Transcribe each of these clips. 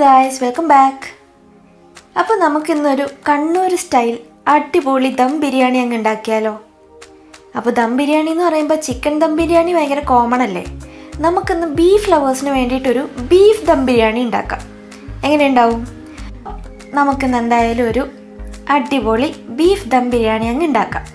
guys welcome back അപ്പോൾ നമുക്കിന്നൊരു Kannur style അടിപൊളി ദം ബിരിയാണി അങ്ങ് ഉണ്ടാക്കിയാലോ അപ്പോൾ ദം ബിരിയാണി എന്ന് പറയുമ്പോൾ ചിക്കൻ ദം ബിരിയാണി ഭയങ്കര കോമൺ അല്ലേ നമുക്കിന്ന് ബീഫ് ലവേഴ്സിന് വേണ്ടിയിട്ടൊരു ബീഫ് ദം ബിരിയാണി ഉണ്ടാക്കാം എങ്ങനെ ഉണ്ടാവും നമുക്കിന്ന് എന്തായാലും ഒരു അടിപൊളി ബീഫ് ദം ബിരിയാണി അങ്ങ് ഉണ്ടാക്കാം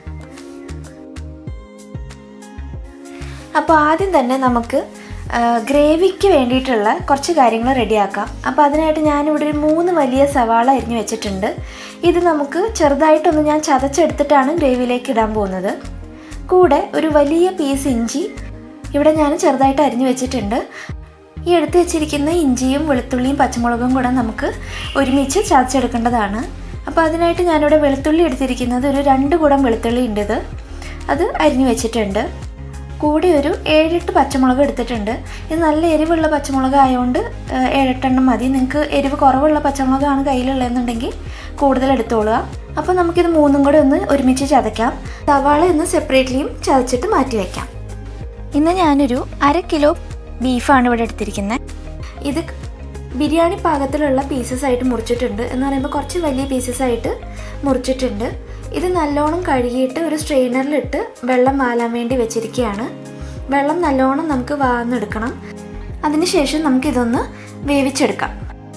അപ്പോൾ ആദ്യം തന്നെ നമുക്ക് ആ, ഗ്രേവിക്ക് വേണ്ടിയിട്ടുള്ള കുറച്ച് കാര്യങ്ങൾ റെഡിയാക്കാം അപ്പോൾ അതിനായിട്ട് ഞാനിവിടെ ഒരു മൂന്ന് വലിയ സവാള അരിഞ്ഞു വെച്ചിട്ടുണ്ട് ഇത് നമുക്ക് ചെറുതായിട്ടൊന്ന് ഞാൻ ചതച്ചെടുത്തിട്ടാണ് ഗ്രേവിയിലേക്ക് ഇടാൻ പോകുന്നത് കൂടെ ഒരു വലിയ പീസ് ഇഞ്ചി ഇവിടെ ഞാൻ ചെറുതായിട്ട് അരിഞ്ഞു വെച്ചിട്ടുണ്ട് ഈ എടുത്ത് വെച്ചിരിക്കുന്ന ഇഞ്ചിയും വെളുത്തുള്ളിയും പച്ചമുളകും കൂടെ നമുക്ക് ഒരുമിച്ച് ചതച്ചെടുക്കേണ്ടതാണ് അപ്പോൾ അതിനായിട്ട് ഞാനിവിടെ വെളുത്തുള്ളി എടുത്തിരിക്കുന്നത് ഒരു രണ്ട് കുടം വെളുത്തുള്ളി ഉണ്ട് ഇത് അത് അരിഞ്ഞു വെച്ചിട്ടുണ്ട് കൂടി ഒരു ഏഴെട്ട് പച്ചമുളക് എടുത്തിട്ടുണ്ട് ഇത് നല്ല എരിവുള്ള പച്ചമുളക് ആയതുകൊണ്ട് ഏഹ്, ഏഴെട്ടെണ്ണം മതി നിങ്ങൾക്ക് എരിവ് കുറവുള്ള പച്ചമുളകാണ് കയ്യിലുള്ളതെന്നുണ്ടെങ്കിൽ കൂടുതൽ എടുത്തോളുക അപ്പോൾ നമുക്കിത് മൂന്നും കൂടെ ഒന്ന് ഒരുമിച്ച് ചതയ്ക്കാം സവാള ഒന്ന് സെപ്പറേറ്റ്ലിയും ചതച്ചിട്ട് മാറ്റി വയ്ക്കാം ഇന്ന് ഞാനൊരു അര കിലോ ബീഫാണ് ഇവിടെ എടുത്തിരിക്കുന്നത് ഇത് ബിരിയാണി പാകത്തിലുള്ള പീസസ് ആയിട്ട് മുറിച്ചിട്ടുണ്ട് എന്ന് പറയുമ്പോൾ കുറച്ച് വലിയ പീസസ് ആയിട്ട് മുറിച്ചിട്ടുണ്ട് ഇത് നല്ലോണം കഴുകിയിട്ട് ഒരു സ്ട്രെയിനറിലിട്ട് വെള്ളം വാലാൻ വേണ്ടി വെച്ചിരിക്കുകയാണ് വെള്ളം നല്ലോണം നമുക്ക് വാർന്നെടുക്കണം അതിനുശേഷം നമുക്കിതൊന്ന് വേവിച്ചെടുക്കാം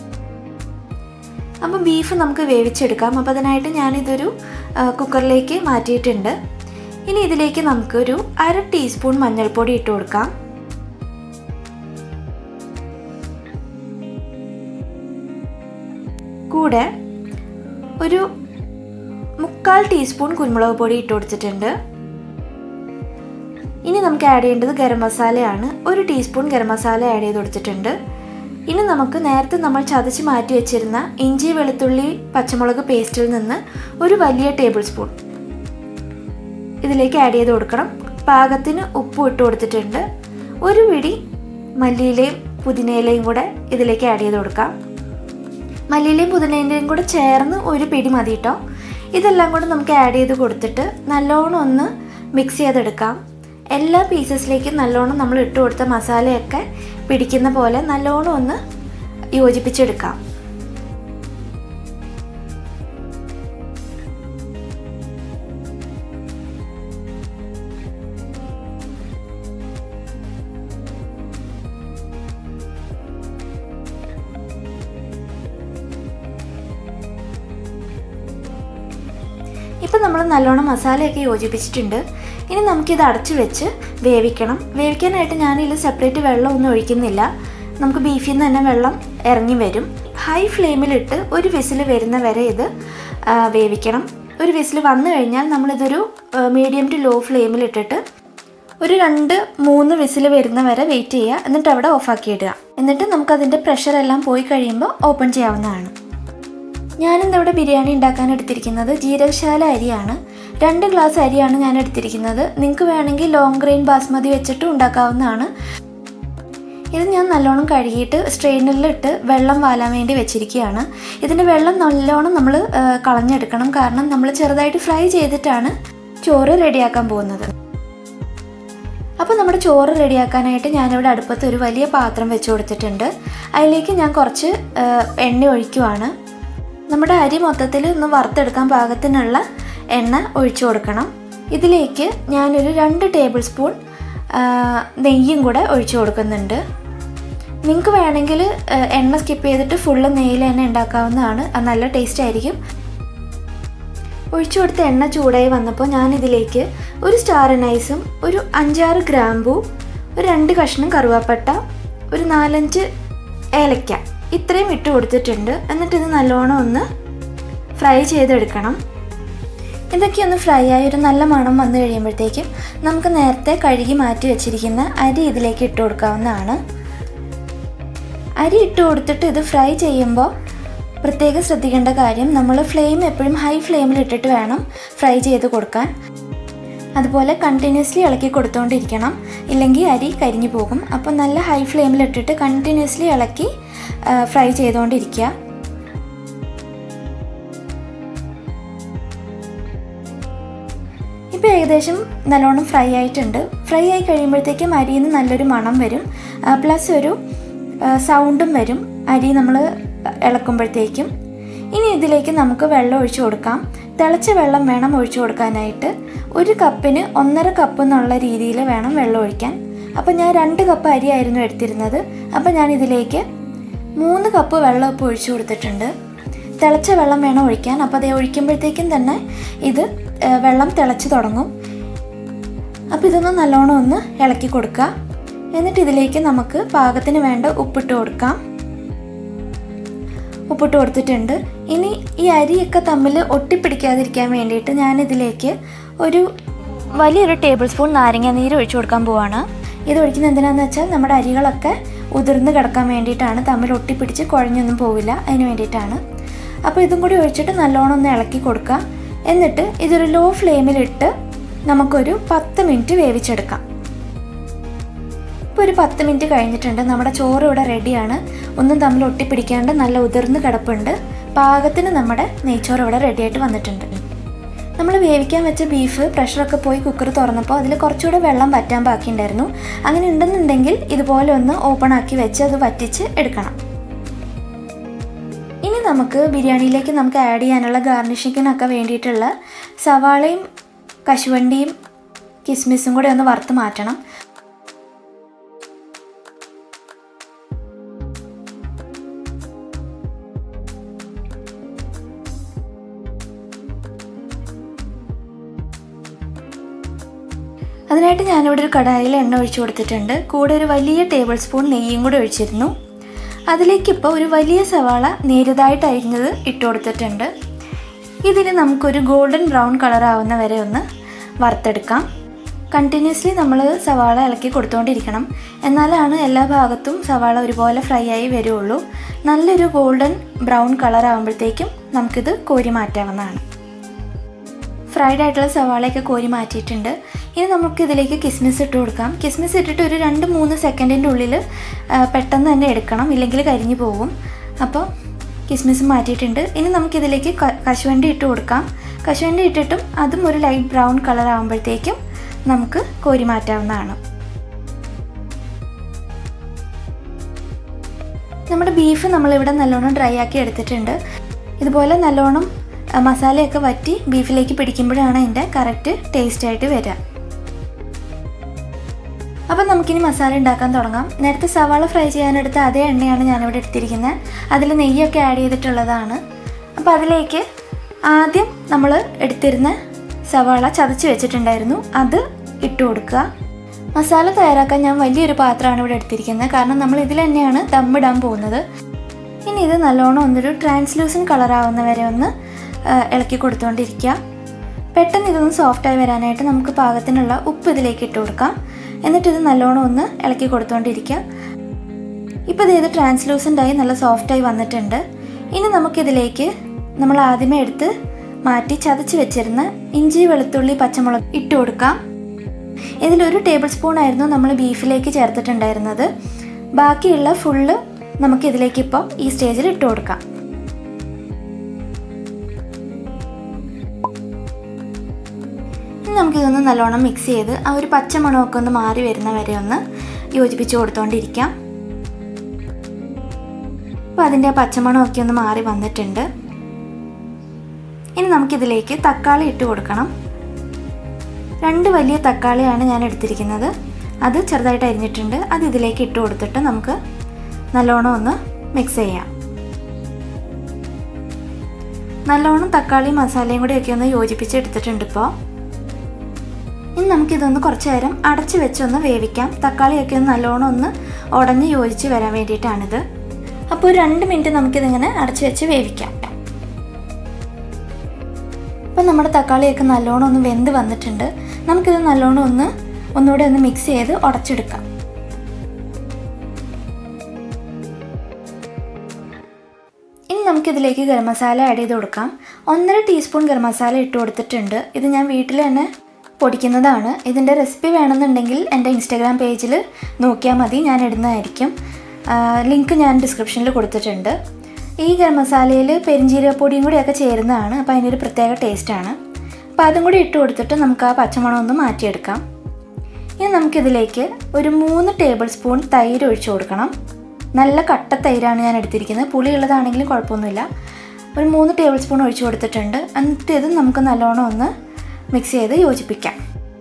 അപ്പോൾ ബീഫ് നമുക്ക് വേവിച്ചെടുക്കാം അപ്പോൾ അതിനായിട്ട് ഞാനിതൊരു ആ, കുക്കറിലേക്ക് മാറ്റിയിട്ടുണ്ട് ഇനി ഇതിലേക്ക് നമുക്കൊരു അര ടീസ്പൂൺ മഞ്ഞൾപ്പൊടി ഇട്ട് കൊടുക്കാം കൂടെ ഒരു മുക്കാൽ ടീസ്പൂൺ കുരുമുളക് പൊടി ഇട്ട് കൊടുത്തിട്ടുണ്ട് ഇനി നമുക്ക് ആഡ് ചെയ്യേണ്ടത് ഗരം മസാലയാണ് ഒരു ടീസ്പൂൺ ഗരം മസാല ആഡ് ചെയ്ത് കൊടുത്തിട്ടുണ്ട് ഇനി നമുക്ക് നേരത്തെ നമ്മൾ ചതച്ച് മാറ്റി വെച്ചിരുന്ന ഇഞ്ചി വെളുത്തുള്ളി പച്ചമുളക് പേസ്റ്റിൽ നിന്ന് ഒരു വലിയ ടേബിൾ സ്പൂൺ ഇതിലേക്ക് ആഡ് ചെയ്ത് കൊടുക്കണം പാകത്തിന് ഉപ്പ് ഇട്ട് കൊടുത്തിട്ടുണ്ട് ഒരു പിടി മല്ലിയിലയും പുതിനയിലയും കൂടെ ഇതിലേക്ക് ആഡ് ചെയ്ത് കൊടുക്കാം മല്ലിയിലയും പുതിനേൻ്റെയും കൂടെ ചേർന്ന് ഒരു പിടി മതി കേട്ടോ ഇതെല്ലാം കൂടെ നമുക്ക് ആഡ് ചെയ്ത് കൊടുത്തിട്ട് നല്ലോണം ഒന്ന് മിക്സ് ചെയ്തെടുക്കാം എല്ലാ പീസസിലേക്കും നല്ലോണം നമ്മൾ ഇട്ട് കൊടുത്ത മസാലയൊക്കെ പിടിക്കുന്ന പോലെ നല്ലോണം ഒന്ന് യോജിപ്പിച്ചെടുക്കാം ഇപ്പം നമ്മൾ നല്ലോണം മസാലയൊക്കെ യോജിപ്പിച്ചിട്ടുണ്ട് ഇനി നമുക്കിത് അടച്ചു വെച്ച് വേവിക്കണം വേവിക്കാനായിട്ട് ഞാനിതിൽ സെപ്പറേറ്റ് വെള്ളം ഒന്നും ഒഴിക്കുന്നില്ല നമുക്ക് ബീഫിൽ നിന്ന് തന്നെ വെള്ളം ഇറങ്ങി വരും ഹൈ ഫ്ലെയിമിലിട്ട് ഒരു വിസിൽ വരുന്ന വരെ ഇത് ആ, വേവിക്കണം ഒരു വിസിൽ വന്നു കഴിഞ്ഞാൽ നമ്മളിതൊരു മീഡിയം ടു ലോ ഫ്ലെയിമിലിട്ടിട്ട് ഒരു രണ്ട് മൂന്ന് വിസിൽ വരുന്ന വരെ വെയിറ്റ് ചെയ്യുക എന്നിട്ട് അവിടെ ഓഫാക്കി ഇടുക എന്നിട്ട് നമുക്കതിൻ്റെ പ്രഷറെല്ലാം പോയി കഴിയുമ്പോൾ ഓപ്പൺ ചെയ്യാവുന്നതാണ് ഞാനിന്നിവിടെ ബിരിയാണി ഉണ്ടാക്കാൻ എടുത്തിരിക്കുന്നത് ജീരകശാല അരിയാണ് രണ്ട് ഗ്ലാസ് അരിയാണ് ഞാൻ എടുത്തിരിക്കുന്നത് നിങ്ങൾക്ക് വേണമെങ്കിൽ ലോങ് ഗ്രെയിൻ ബാസ്മതി വെച്ചിട്ട് ഉണ്ടാക്കാവുന്നതാണ് ഇത് ഞാൻ നല്ലോണം കഴുകിയിട്ട് സ്ട്രെയിനറിലിട്ട് വെള്ളം വാലാൻ വേണ്ടി വെച്ചിരിക്കുകയാണ് ഇതിൻ്റെ വെള്ളം നല്ലോണം നമ്മൾ കളഞ്ഞെടുക്കണം കാരണം നമ്മൾ ചെറുതായിട്ട് ഫ്രൈ ചെയ്തിട്ടാണ് ചോറ് റെഡിയാക്കാൻ പോകുന്നത് അപ്പോൾ നമ്മുടെ ചോറ് റെഡിയാക്കാനായിട്ട് ഞാനിവിടെ അടുപ്പത്ത് ഒരു വലിയ പാത്രം വെച്ച് കൊടുത്തിട്ടുണ്ട് അതിലേക്ക് ഞാൻ കുറച്ച് ആ, എണ്ണ ഒഴിക്കുവാണ് നമ്മുടെ അരി മൊത്തത്തിൽ ഒന്ന് വറുത്തെടുക്കാൻ പാകത്തിനുള്ള എണ്ണ ഒഴിച്ചു കൊടുക്കണം ഇതിലേക്ക് ഞാനൊരു രണ്ട് ടേബിൾ സ്പൂൺ ആ, നെയ്യും കൂടെ ഒഴിച്ചു കൊടുക്കുന്നുണ്ട് നിങ്ങൾക്ക് വേണമെങ്കിൽ ആ, എണ്ണ സ്കിപ്പ് ചെയ്തിട്ട് ഫുള്ള് നെയ്യിൽ തന്നെ ഉണ്ടാക്കാവുന്നതാണ് അത് നല്ല ടേസ്റ്റ് ആയിരിക്കും ഒഴിച്ചു കൊടുത്ത എണ്ണ ചൂടായി വന്നപ്പോൾ ഞാൻ ഇതിലേക്ക് ഒരു സ്റ്റാർ നൈസും ഒരു അഞ്ചാറ് ഗ്രാമ്പൂ ഒരു രണ്ട് കഷ്ണം കറുവാപ്പട്ട ഒരു നാലഞ്ച് ഏലക്ക ഇത്രയും ഇട്ട് കൊടുത്തിട്ടുണ്ട് എന്നിട്ട് ഇത് നല്ലോണം ഒന്ന് ഫ്രൈ ചെയ്തെടുക്കണം ഇതൊക്കെ ഒന്ന് ഫ്രൈ ആയി ഒരു നല്ല മണം വന്നു കഴിയുമ്പോഴത്തേക്കും നമുക്ക് നേരത്തെ കഴുകി മാറ്റി വെച്ചിരിക്കുന്ന അരി ഇതിലേക്ക് ഇട്ട് കൊടുക്കാവുന്നതാണ് അരി ഇട്ട് കൊടുത്തിട്ട് ഇത് ഫ്രൈ ചെയ്യുമ്പോൾ പ്രത്യേകം ശ്രദ്ധിക്കേണ്ട കാര്യം നമ്മൾ ഫ്ലെയിം എപ്പോഴും ഹൈ ഫ്ലെയിമിൽ ഇട്ടിട്ട് വേണം ഫ്രൈ ചെയ്ത് കൊടുക്കാൻ അതുപോലെ കണ്ടിന്യൂസ്ലി ഇളക്കി കൊടുത്തുകൊണ്ടിരിക്കണം ഇല്ലെങ്കിൽ അരി കരിഞ്ഞു പോകും അപ്പോൾ നല്ല ഹൈ ഫ്ലെയിമിൽ ഇട്ടിട്ട് കണ്ടിന്യൂസ്ലി ഇളക്കി ഫ്രൈ ചെയ്തുകൊണ്ടിരിക്കുക ഇപ്പോൾ ഏകദേശം നല്ലോണം ഫ്രൈ ആയിട്ടുണ്ട് ഫ്രൈ ആയി കഴിയുമ്പോഴത്തേക്കും അരിയിൽ നിന്ന് നല്ലൊരു മണം വരും പ്ലസ് ഒരു സൗണ്ടും വരും അരി നമ്മൾ ഇളക്കുമ്പോഴത്തേക്കും ഇനി ഇതിലേക്ക് നമുക്ക് വെള്ളം ഒഴിച്ചു കൊടുക്കാം തിളച്ച വെള്ളം വേണം ഒഴിച്ചു കൊടുക്കാനായിട്ട് ഒരു കപ്പിന് ഒന്നര കപ്പ് എന്നുള്ള രീതിയിൽ വേണം വെള്ളം ഒഴിക്കാൻ അപ്പോൾ ഞാൻ രണ്ട് കപ്പ് അരിയായിരുന്നു എടുത്തിരുന്നത് അപ്പോൾ ഞാൻ ഇതിലേക്ക് മൂന്ന് കപ്പ് വെള്ളം ഇപ്പോൾ ഒഴിച്ചു കൊടുത്തിട്ടുണ്ട് തിളച്ച വെള്ളം വേണം ഒഴിക്കാൻ അപ്പോൾ അത് ഒഴിക്കുമ്പോഴത്തേക്കും തന്നെ ഇത് ഏഹ്, വെള്ളം തിളച്ച് തുടങ്ങും അപ്പോൾ ഇതൊന്ന് നല്ലോണം ഒന്ന് ഇളക്കി കൊടുക്കുക എന്നിട്ട് ഇതിലേക്ക് നമുക്ക് പാകത്തിന് വേണ്ട ഉപ്പിട്ട് കൊടുക്കാം ഉപ്പിട്ട് കൊടുത്തിട്ടുണ്ട് ഇനി ഈ അരിയൊക്കെ തമ്മിൽ ഒട്ടിപ്പിടിക്കാതിരിക്കാൻ വേണ്ടിയിട്ട് ഞാനിതിലേക്ക് ഒരു വലിയൊരു ടേബിൾ സ്പൂൺ നാരങ്ങ നീര് ഒഴിച്ചു കൊടുക്കാൻ പോവാണ് ഇത് ഒഴിക്കുന്നത് എന്തിനാന്ന് വെച്ചാൽ നമ്മുടെ അരികളൊക്കെ ഉതിർന്ന് കിടക്കാൻ വേണ്ടിയിട്ടാണ് തമ്മിൽ ഒട്ടിപ്പിടിച്ച് കുഴഞ്ഞൊന്നും പോവില്ല അതിന് വേണ്ടിയിട്ടാണ് അപ്പോൾ ഇതും കൂടി ഒഴിച്ചിട്ട് നല്ലോണം ഒന്ന് ഇളക്കി കൊടുക്കുക എന്നിട്ട് ഇതൊരു ലോ ഫ്ലെയിമിലിട്ട് നമുക്കൊരു പത്ത് മിനിറ്റ് വേവിച്ചെടുക്കാം ഇപ്പോൾ ഒരു പത്ത് മിനിറ്റ് കഴിഞ്ഞിട്ടുണ്ട് നമ്മുടെ ചോറ് ഇവിടെ റെഡിയാണ് ഒന്നും തമ്മിൽ ഒട്ടിപ്പിടിക്കാണ്ട് നല്ല ഉതിർന്ന് കിടപ്പുണ്ട് പാകത്തിന് നമ്മുടെ നെയ്ച്ചോറ് ഇവിടെ റെഡിയായിട്ട് വന്നിട്ടുണ്ട് നമ്മൾ വേവിക്കാൻ വെച്ച ബീഫ് പ്രഷറൊക്കെ പോയി കുക്കർ തുറന്നപ്പോൾ അതിൽ കുറച്ചുകൂടെ വെള്ളം വറ്റാൻ ബാക്കിയുണ്ടായിരുന്നു അങ്ങനെ ഉണ്ടെന്നുണ്ടെങ്കിൽ ഇതുപോലെ ഒന്ന് ഓപ്പൺ ആക്കി വെച്ച് അത് വറ്റിച്ച് എടുക്കണം ഇനി നമുക്ക് ബിരിയാണിയിലേക്ക് നമുക്ക് ആഡ് ചെയ്യാനുള്ള ഗാർണിഷിങ്ങിനൊക്കെ വേണ്ടിയിട്ടുള്ള സവാളയും കശുവണ്ടിയും കിസ്മിസും കൂടി ഒന്ന് വറുത്ത് മാറ്റണം അതിനായിട്ട് ഞാനിവിടെ ഒരു കടായിൽ എണ്ണ ഒഴിച്ചു കൊടുത്തിട്ടുണ്ട് കൂടെ ഒരു വലിയ ടേബിൾ സ്പൂൺ നെയ്യും കൂടി ഒഴിച്ചിരുന്നു അതിലേക്കിപ്പോൾ ഒരു വലിയ സവാള നേരിയതായിട്ട് അരിഞ്ഞത് ഇട്ട് കൊടുത്തിട്ടുണ്ട് ഇതിന് നമുക്കൊരു ഗോൾഡൻ ബ്രൗൺ കളർ ആവുന്ന വരെ ഒന്ന് വറുത്തെടുക്കാം കണ്ടിന്യൂസ്ലി നമ്മൾ സവാള ഇളക്കി കൊടുത്തുകൊണ്ടിരിക്കണം എന്നാലാണ് എല്ലാ ഭാഗത്തും സവാള ഒരുപോലെ ഫ്രൈ ആയി വരുള്ളൂ നല്ലൊരു ഗോൾഡൻ ബ്രൗൺ കളർ ആകുമ്പോഴത്തേക്കും നമുക്കിത് കോരി മാറ്റാവുന്നതാണ് ഫ്രൈഡ് ആയിട്ടുള്ള സവാളയൊക്കെ കോരി മാറ്റിയിട്ടുണ്ട് ഇനി നമുക്ക് ഇതിലേക്ക് കിസ്മിസ് ഇട്ട് കൊടുക്കാം കിസ്മിസ് ഇട്ടിട്ട് ഒരു രണ്ട് മൂന്ന് സെക്കൻഡിൻ്റെ ഉള്ളിൽ ആ, പെട്ടെന്ന് തന്നെ എടുക്കണം ഇല്ലെങ്കിൽ കരിഞ്ഞു പോകും അപ്പോൾ കിസ്മിസ് മാറ്റിയിട്ടുണ്ട് ഇനി നമുക്കിതിലേക്ക് ക- കശുവണ്ടി ഇട്ട് കൊടുക്കാം കശുവണ്ടി ഇട്ടിട്ടും അതും ഒരു ലൈറ്റ് ബ്രൗൺ കളർ ആകുമ്പോഴത്തേക്കും നമുക്ക് കോരി മാറ്റാവുന്നതാണ് നമ്മുടെ ബീഫ് നമ്മളിവിടെ നല്ലോണം ഡ്രൈ ആക്കി എടുത്തിട്ടുണ്ട് ഇതുപോലെ നല്ലോണം അഹ്, മസാലയൊക്കെ വറ്റി ബീഫിലേക്ക് പിടിക്കുമ്പോഴാണ് അതിൻ്റെ കറക്റ്റ് ടേസ്റ്റ് ആയിട്ട് വരിക അപ്പം നമുക്കിനി മസാല ഉണ്ടാക്കാൻ തുടങ്ങാം നേരത്തെ സവാള ഫ്രൈ ചെയ്യാനെടുത്ത അതേ എണ്ണയാണ് ഞാനിവിടെ എടുത്തിരിക്കുന്നത് അതിൽ നെയ്യൊക്കെ ആഡ് ചെയ്തിട്ടുള്ളതാണ് അപ്പോൾ അതിലേക്ക് ആദ്യം നമ്മൾ എടുത്തിരുന്ന സവാള ചതച്ച് വെച്ചിട്ടുണ്ടായിരുന്നു അത് ഇട്ട് കൊടുക്കുക മസാല തയ്യാറാക്കാൻ ഞാൻ വലിയൊരു പാത്രമാണ് ഇവിടെ എടുത്തിരിക്കുന്നത് കാരണം നമ്മൾ ഇതിൽ തന്നെയാണ് ദമ്മിടാൻ പോകുന്നത് ഇനി ഇത് നല്ലോണം ഒന്നൊരു ട്രാൻസ്ലൂസൻ കളർ ആവുന്ന വരെ ഒന്ന് ആ, ഇളക്കി കൊടുത്തുകൊണ്ടിരിക്കുക പെട്ടെന്ന് ഇതൊന്ന് സോഫ്റ്റായി വരാനായിട്ട് നമുക്ക് പാകത്തിനുള്ള ഉപ്പ് ഇതിലേക്ക് ഇട്ട് കൊടുക്കാം എന്നിട്ട് ഇത് നല്ലോണം ഒന്ന് ഇളക്കി കൊടുത്തുകൊണ്ടിരിക്കുക ഇപ്പോൾ ഇത് ട്രാൻസ്ലൂസൻ്റ് ആയി നല്ല സോഫ്റ്റായി വന്നിട്ടുണ്ട് ഇനി നമുക്കിതിലേക്ക് നമ്മൾ ആദ്യമേ എടുത്ത് മാറ്റി ചതച്ച് വെച്ചിരുന്ന ഇഞ്ചി വെളുത്തുള്ളി പച്ചമുളക് ഇട്ട് കൊടുക്കാം ഇതിലൊരു ടേബിൾ സ്പൂൺ ആയിരുന്നു നമ്മൾ ബീഫിലേക്ക് ചേർത്തിട്ടുണ്ടായിരുന്നത് ബാക്കിയുള്ള ഫുള്ള് നമുക്കിതിലേക്ക് ഇപ്പോൾ ഈ സ്റ്റേജിൽ ഇട്ട് കൊടുക്കാം ഇനി നമുക്കിതൊന്ന് നല്ലോണം മിക്സ് ചെയ്ത് ആ ഒരു പച്ചമണമൊക്കെ ഒന്ന് മാറി വരുന്ന വരെ ഒന്ന് യോജിപ്പിച്ച് കൊടുത്തോണ്ടിരിക്കാം അപ്പോൾ അതിൻ്റെ പച്ചമണമൊക്കെ ഒന്ന് മാറി വന്നിട്ടുണ്ട് ഇനി നമുക്കിതിലേക്ക് തക്കാളി ഇട്ട് കൊടുക്കണം രണ്ട് വലിയ തക്കാളിയാണ് ഞാൻ എടുത്തിരിക്കുന്നത് അത് ചെറുതായിട്ട് അരിഞ്ഞിട്ടുണ്ട് അത് ഇതിലേക്ക് ഇട്ട് കൊടുത്തിട്ട് നമുക്ക് നല്ലോണം ഒന്ന് മിക്സ് ചെയ്യാം നല്ലോണം തക്കാളി മസാലയും കൂടി ഒക്കെ ഒന്ന് യോജിപ്പിച്ച് എടുത്തിട്ടുണ്ട് ഇപ്പോൾ ഇനി നമുക്കിതൊന്ന് കുറച്ച് നേരം അടച്ച് വെച്ചൊന്ന് വേവിക്കാം തക്കാളിയൊക്കെ ഒന്ന് നല്ലോണം ഒന്ന് ഉടഞ്ഞ് യോജിച്ച് വരാൻ വേണ്ടിയിട്ടാണിത് അപ്പോൾ ഒരു രണ്ട് മിനിറ്റ് നമുക്കിതിങ്ങനെ അടച്ച് വെച്ച് വേവിക്കാം ഇപ്പം നമ്മുടെ തക്കാളിയൊക്കെ നല്ലോണം ഒന്ന് വെന്ത് വന്നിട്ടുണ്ട് നമുക്കിത് നല്ലോണം ഒന്ന് ഒന്നുകൂടെ ഒന്ന് മിക്സ് ചെയ്ത് ഉടച്ചെടുക്കാം ഇനി നമുക്കിതിലേക്ക് ഗരം മസാല ആഡ് ചെയ്ത് കൊടുക്കാം ഒന്നര ടീസ്പൂൺ ഗരം മസാല ഇട്ട് കൊടുത്തിട്ടുണ്ട് ഇത് ഞാൻ വീട്ടിൽ തന്നെ പൊടിക്കുന്നതാണ് ഇതിൻ്റെ റെസിപ്പി വേണമെന്നുണ്ടെങ്കിൽ എൻ്റെ ഇൻസ്റ്റാഗ്രാം പേജിൽ നോക്കിയാൽ മതി ഞാൻ ഇടുന്നതായിരിക്കും ലിങ്ക് ഞാൻ ഡിസ്ക്രിപ്ഷനിൽ കൊടുത്തിട്ടുണ്ട് ഈ ഗരം മസാലയിൽ പെരിഞ്ജീരകപ്പൊടിയും കൂടിയൊക്കെ ചേരുന്നതാണ് അപ്പോൾ അതിനൊരു പ്രത്യേക ടേസ്റ്റാണ് അപ്പോൾ അതും കൂടി ഇട്ട് കൊടുത്തിട്ട് നമുക്ക് ആ പച്ചമണം ഒന്ന് മാറ്റിയെടുക്കാം ഇനി നമുക്കിതിലേക്ക് ഒരു മൂന്ന് ടേബിൾ സ്പൂൺ തൈര് ഒഴിച്ചു കൊടുക്കണം നല്ല കട്ട തൈരാണ് ഞാൻ എടുത്തിരിക്കുന്നത് പുളിയുള്ളതാണെങ്കിലും കുഴപ്പമൊന്നുമില്ല ഒരു മൂന്ന് ടേബിൾ സ്പൂൺ ഒഴിച്ചു കൊടുത്തിട്ടുണ്ട് എന്നിട്ട് ഇത് നമുക്ക് നല്ലോണം ഒന്ന് മിക്സ് ചെയ്ത് യോജിപ്പിക്കാം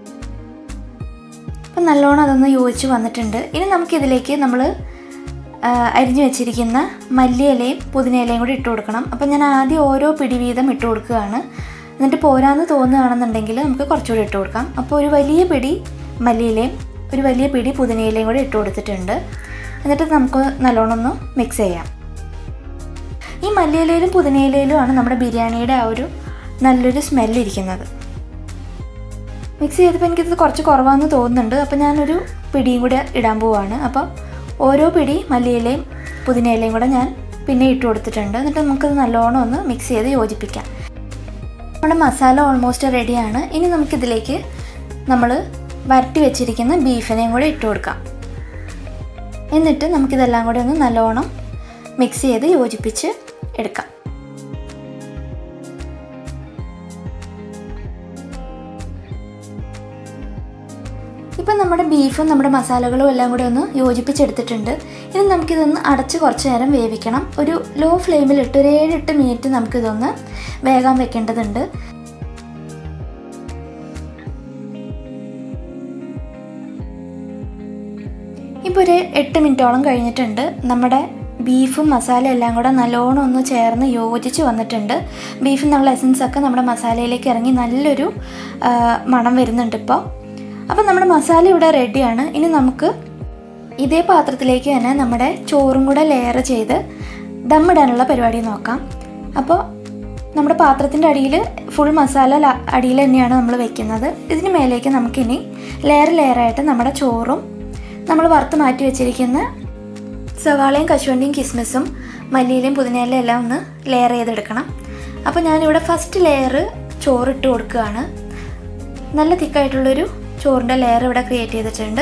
അപ്പം നല്ലോണം അതൊന്ന് യോജിച്ച് വന്നിട്ടുണ്ട് ഇനി നമുക്കിതിലേക്ക് നമ്മൾ അരിഞ്ഞു വെച്ചിരിക്കുന്ന മല്ലിയിലയും പുതിനയിലയും കൂടി ഇട്ട് കൊടുക്കണം അപ്പം ഞാൻ ആദ്യം ഓരോ പിടി വീതം ഇട്ട് കൊടുക്കുകയാണ് എന്നിട്ട് പോരാന്ന് തോന്നുകയാണെന്നുണ്ടെങ്കിൽ നമുക്ക് കുറച്ചുകൂടി ഇട്ട് കൊടുക്കാം അപ്പോൾ ഒരു വലിയ പിടി മല്ലിയിലയും ഒരു വലിയ പിടി പുതിനയിലയും കൂടി ഇട്ട് കൊടുത്തിട്ടുണ്ട് എന്നിട്ട് നമുക്ക് നല്ലോണം ഒന്ന് മിക്സ് ചെയ്യാം ഈ മല്ലിയിലയിലും പുതിനയിലയിലും ആണ് നമ്മുടെ ബിരിയാണിയുടെ ആ ഒരു നല്ലൊരു സ്മെല്ലിരിക്കുന്നത് മിക്സ് ചെയ്തപ്പോൾ എനിക്കിത് കുറച്ച് കുറവാണെന്ന് തോന്നുന്നുണ്ട് അപ്പോൾ ഞാനൊരു പിടിയും കൂടെ ഇടാൻ പോവാണ് അപ്പോൾ ഓരോ പിടി മല്ലിയിലയും പുതിനയിലയും കൂടെ ഞാൻ പിന്നെ ഇട്ട് കൊടുത്തിട്ടുണ്ട് എന്നിട്ട് നമുക്കത് നല്ലോണം ഒന്ന് മിക്സ് ചെയ്ത് യോജിപ്പിക്കാം നമ്മുടെ മസാല ഓൾമോസ്റ്റ് റെഡിയാണ് ഇനി നമുക്കിതിലേക്ക് നമ്മൾ വരട്ടി വെച്ചിരിക്കുന്ന ബീഫിനെയും കൂടെ ഇട്ട് കൊടുക്കാം എന്നിട്ട് നമുക്കിതെല്ലാം കൂടെ ഒന്ന് നല്ലോണം മിക്സ് ചെയ്ത് യോജിപ്പിച്ച് എടുക്കാം ഇപ്പം നമ്മുടെ ബീഫും നമ്മുടെ മസാലകളും എല്ലാം കൂടെ ഒന്ന് യോജിപ്പിച്ചെടുത്തിട്ടുണ്ട് ഇനി നമുക്കിതൊന്ന് അടച്ച് കുറച്ച് നേരം വേവിക്കണം ഒരു ലോ ഫ്ലെയിമിലിട്ട് ഒരു ഏഴെട്ട് മിനിറ്റ് നമുക്കിതൊന്ന് വേഗം വെക്കേണ്ടതുണ്ട് ഇപ്പോൾ ഒരു എട്ട് മിനിറ്റോളം കഴിഞ്ഞിട്ടുണ്ട് നമ്മുടെ ബീഫും മസാല എല്ലാം കൂടെ നല്ലോണം ഒന്ന് ചേർന്ന് യോജിച്ച് വന്നിട്ടുണ്ട് ബീഫിൽ നിന്നുള്ള എസൻസ് ഒക്കെ നമ്മുടെ മസാലയിലേക്ക് ഇറങ്ങി നല്ലൊരു ആ, മണം വരുന്നുണ്ട് ഇപ്പോൾ അപ്പോൾ നമ്മുടെ മസാല ഇവിടെ റെഡിയാണ് ഇനി നമുക്ക് ഇതേ പാത്രത്തിലേക്ക് തന്നെ നമ്മുടെ ചോറും കൂടെ ലെയർ ചെയ്ത് ദമ്മിടാനുള്ള പരിപാടി നോക്കാം അപ്പോൾ നമ്മുടെ പാത്രത്തിൻ്റെ അടിയിൽ ഫുൾ മസാല ല- അടിയിൽ തന്നെയാണ് നമ്മൾ വെക്കുന്നത് ഇതിന് മേലേക്ക് നമുക്കിനി ലെയർ ലെയറായിട്ട് നമ്മുടെ ചോറും നമ്മൾ വറുത്ത് മാറ്റി വെച്ചിരിക്കുന്ന സവാളയും കശുവണ്ടിയും കിസ്മിസും മല്ലിയിലയും പുതിനയിലയും എല്ലാം ഒന്ന് ലെയർ ചെയ്തെടുക്കണം അപ്പോൾ ഞാനിവിടെ ഫസ്റ്റ് ലെയർ ചോറിട്ട് കൊടുക്കുകയാണ് നല്ല തിക്കായിട്ടുള്ളൊരു ചോറിൻ്റെ ലെയർ ഇവിടെ ക്രിയേറ്റ് ചെയ്തിട്ടുണ്ട്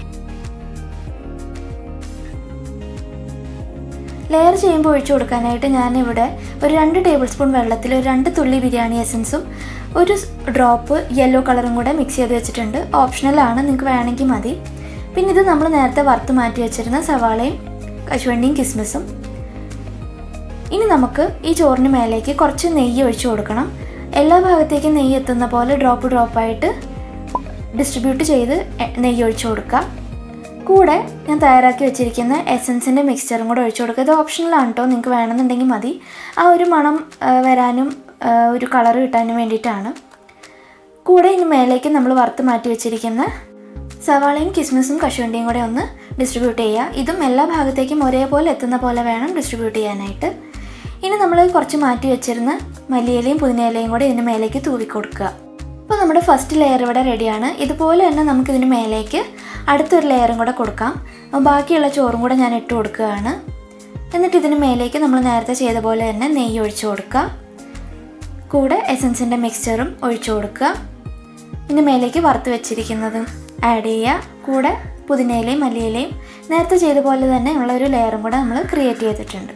ലെയർ ചെയ്യുമ്പോൾ ഒഴിച്ചു കൊടുക്കാനായിട്ട് ഞാനിവിടെ ഒരു രണ്ട് ടേബിൾ സ്പൂൺ വെള്ളത്തിൽ ഒരു രണ്ട് തുള്ളി ബിരിയാണി എസൻസും ഒരു ഡ്രോപ്പ് യെല്ലോ കളറും കൂടെ മിക്സ് ചെയ്ത് വെച്ചിട്ടുണ്ട് ഓപ്ഷണലാണ് നിങ്ങൾക്ക് വേണമെങ്കിൽ മതി പിന്നെ ഇത് നമ്മൾ നേരത്തെ വറുത്ത് മാറ്റി വെച്ചിരുന്ന സവാളയും കശുവണ്ടിയും കിസ്മിസും ഇനി നമുക്ക് ഈ ചോറിന് മേലേക്ക് കുറച്ച് നെയ്യ് ഒഴിച്ചു കൊടുക്കണം എല്ലാ ഭാഗത്തേക്കും നെയ്യ് എത്തുന്ന പോലെ ഡ്രോപ്പ് ഡ്രോപ്പായിട്ട് ഡിസ്ട്രിബ്യൂട്ട് ചെയ്ത് എ- നെയ്യ് ഒഴിച്ചു കൊടുക്കുക കൂടെ ഞാൻ തയ്യാറാക്കി വെച്ചിരിക്കുന്ന എസൻസിൻ്റെ മിക്സ്ചറും കൂടെ ഒഴിച്ചു കൊടുക്കുക ഇത് ഓപ്ഷണലാണ് കേട്ടോ നിങ്ങൾക്ക് വേണമെന്നുണ്ടെങ്കിൽ മതി ആ ഒരു മണം ആ, വരാനും ആ, ഒരു കളർ കിട്ടാനും വേണ്ടിയിട്ടാണ് കൂടെ ഇനി മേലേക്ക് നമ്മൾ വറുത്ത് മാറ്റി വെച്ചിരിക്കുന്ന സവാളയും കിസ്മിസും കശുവണ്ടിയും കൂടെ ഒന്ന് ഡിസ്ട്രിബ്യൂട്ട് ചെയ്യുക ഇതും എല്ലാ ഭാഗത്തേക്കും ഒരേപോലെ എത്തുന്ന പോലെ വേണം ഡിസ്ട്രിബ്യൂട്ട് ചെയ്യാനായിട്ട് ഇനി നമ്മൾ കുറച്ച് മാറ്റി വെച്ചിരുന്ന മല്ലിയിലയും പുതിനയിലയും കൂടെ ഇതിന് മേലേക്ക് തൂവി കൊടുക്കുക അപ്പോൾ നമ്മുടെ ഫസ്റ്റ് ലെയർ ഇവിടെ റെഡിയാണ് ഇതുപോലെ തന്നെ നമുക്ക് ഇതിന് മേലേക്ക് അടുത്തൊരു ലെയറും കൂടെ കൊടുക്കാം അപ്പോൾ ബാക്കിയുള്ള ചോറും കൂടെ ഞാൻ ഇട്ട് കൊടുക്കുകയാണ് എന്നിട്ട് ഇതിന് മേലേക്ക് നമ്മൾ നേരത്തെ ചെയ്ത പോലെ തന്നെ നെയ്യ് ഒഴിച്ചു കൊടുക്കുക കൂടെ എസൻസിൻ്റെ മിക്സ്ചറും ഒഴിച്ചു കൊടുക്കുക ഇതിന് മേലേക്ക് വറുത്ത് വെച്ചിരിക്കുന്നതും ആഡ് ചെയ്യുക കൂടെ പുതിനയിലയും മല്ലിയിലയും നേരത്തെ ചെയ്ത പോലെ തന്നെ ഉള്ള ഒരു ലെയറും കൂടെ നമ്മൾ ക്രിയേറ്റ് ചെയ്തിട്ടുണ്ട്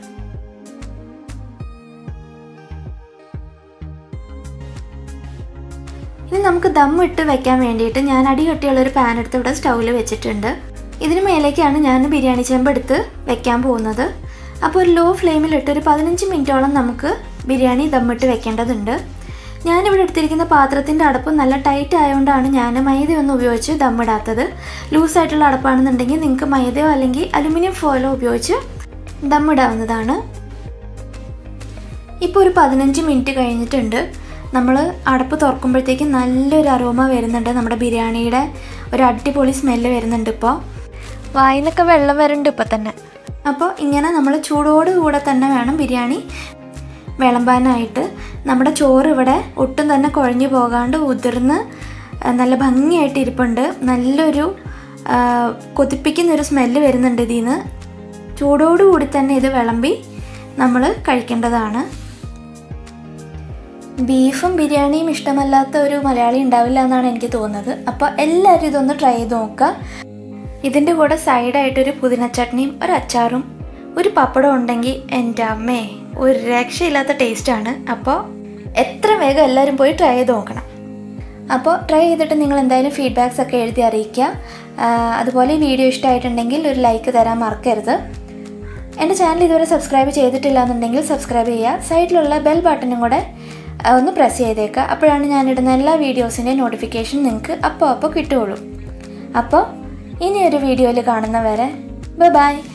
ഇനി നമുക്ക് ദം ഇട്ട് വെക്കാൻ വേണ്ടിയിട്ട് ഞാൻ അടി കട്ടിയുള്ളൊരു പാൻ എടുത്ത് ഇവിടെ സ്റ്റൗവിൽ വെച്ചിട്ടുണ്ട് ഇതിന് മേലേക്കാണ് ഞാൻ ബിരിയാണി ചെമ്പ് എടുത്ത് വെക്കാൻ പോകുന്നത് അപ്പോൾ ഒരു ലോ ഫ്ലെയിമിലിട്ട് ഒരു പതിനഞ്ച് മിനിറ്റോളം നമുക്ക് ബിരിയാണി ദമ്മിട്ട് വെക്കേണ്ടതുണ്ട് ഞാനിവിടെ എടുത്തിരിക്കുന്ന പാത്രത്തിൻ്റെ അടപ്പ് നല്ല ടൈറ്റ് ആയതുകൊണ്ടാണ് ഞാൻ മൈദയൊന്നും ഉപയോഗിച്ച് ദമ്മിടാത്തത് ലൂസായിട്ടുള്ള അടപ്പാണെന്നുണ്ടെങ്കിൽ നിങ്ങൾക്ക് മൈദയോ അല്ലെങ്കിൽ അലുമിനിയം ഫോയിലോ ഉപയോഗിച്ച് ദമ്മിടാവുന്നതാണ് ഇപ്പോൾ ഒരു പതിനഞ്ച് മിനിറ്റ് കഴിഞ്ഞിട്ടുണ്ട് നമ്മൾ അടപ്പ് തുറക്കുമ്പോഴത്തേക്കും നല്ലൊരു അരോമ വരുന്നുണ്ട് നമ്മുടെ ബിരിയാണിയുടെ ഒരു അടിപൊളി സ്മെല്ല് വരുന്നുണ്ട് ഇപ്പോൾ വായിന്നൊക്കെ വെള്ളം വരുന്നുണ്ട് ഇപ്പോൾ തന്നെ അപ്പോൾ ഇങ്ങനെ നമ്മൾ ചൂടോട് കൂടെ തന്നെ വേണം ബിരിയാണി വിളമ്പാനായിട്ട് നമ്മുടെ ചോറ് ഇവിടെ ഒട്ടും തന്നെ കുഴഞ്ഞു പോകാണ്ട് ഉതിർന്ന് ആ, നല്ല ഭംഗിയായിട്ട് ഇരിപ്പുണ്ട് നല്ലൊരു ആ, കൊതിപ്പിക്കുന്നൊരു സ്മെല്ല് വരുന്നുണ്ട് ഇതിൽ നിന്ന് ചൂടോടുകൂടി തന്നെ ഇത് വിളമ്പി നമ്മൾ കഴിക്കേണ്ടതാണ് ബീഫും ബിരിയാണിയും ഇഷ്ടമല്ലാത്ത ഒരു മലയാളി ഉണ്ടാവില്ല എന്നാണ് എനിക്ക് തോന്നുന്നത് അപ്പോൾ എല്ലാവരും ഇതൊന്ന് ട്രൈ ചെയ്ത് നോക്കുക ഇതിൻ്റെ കൂടെ സൈഡായിട്ടൊരു പുതിന ചട്നിയും ഒരു അച്ചാറും ഒരു പപ്പടം ഉണ്ടെങ്കിൽ എൻ്റെ അമ്മേ ഒരു രക്ഷയില്ലാത്ത ടേസ്റ്റാണ് അപ്പോൾ എത്ര വേഗം എല്ലാവരും പോയി ട്രൈ ചെയ്ത് നോക്കണം അപ്പോൾ ട്രൈ ചെയ്തിട്ട് നിങ്ങൾ എന്തായാലും ഫീഡ്ബാക്സ് ഒക്കെ എഴുതി അറിയിക്കുക ആ, അതുപോലെ ഈ വീഡിയോ ഇഷ്ടമായിട്ടുണ്ടെങ്കിൽ ഒരു ലൈക്ക് തരാൻ മറക്കരുത് എൻ്റെ ചാനൽ ഇതുവരെ സബ്സ്ക്രൈബ് ചെയ്തിട്ടില്ല എന്നുണ്ടെങ്കിൽ സബ്സ്ക്രൈബ് ചെയ്യുക സൈഡിലുള്ള ബെൽ ബട്ടണും കൂടെ ആ, ഒന്ന് പ്രസ് ചെയ്തേക്കുക അപ്പോഴാണ് ഞാനിടുന്ന എല്ലാ വീഡിയോസിൻ്റെയും നോട്ടിഫിക്കേഷൻ നിങ്ങൾക്ക് അപ്പോൾ അപ്പോൾ കിട്ടുകയുള്ളൂ അപ്പോൾ ഇനി ഒരു വീഡിയോയിൽ കാണുന്നവരെ ബൈ